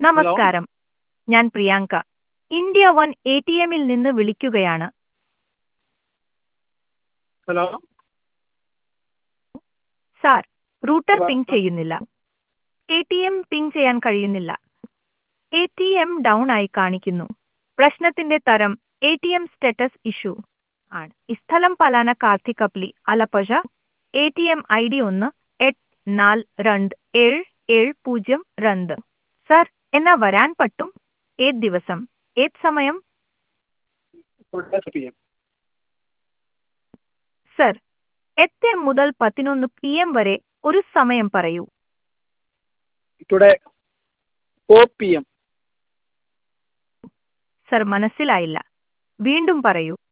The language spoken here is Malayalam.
നമസ്കാരം ഞാൻ Priyanka India one A T എമ്മിൽ നിന്ന് വിളിക്കുകയാണ് hello sir router hello. Ping ചെയ്യുന്നില്ല എ ടി എം പിങ് ചെയ്യാൻ കഴിയുന്നില്ല എ ടി എം ഡൗൺ ആയി കാണിക്കുന്നു പ്രശ്നത്തിന്റെ തരം A T M status issue ആണ് ഈ സ്ഥലം പലാന Karthikapally Alappuzha A T M I D ഒന്ന് എട്ട് നാല് രണ്ട് ഏഴ് ഏഴ് പൂജ്യം രണ്ട് സർ എന്നാ വരാൻ പറ്റും ഏത് ദിവസം ഏത് സമയം ടുഡേ പി എം സർ എട്ട് മുതൽ പതിനൊന്ന് പി എം വരെ ഒരു സമയം പറയൂ today four P M sir മനസ്സിലായില്ല വീണ്ടും പറയൂ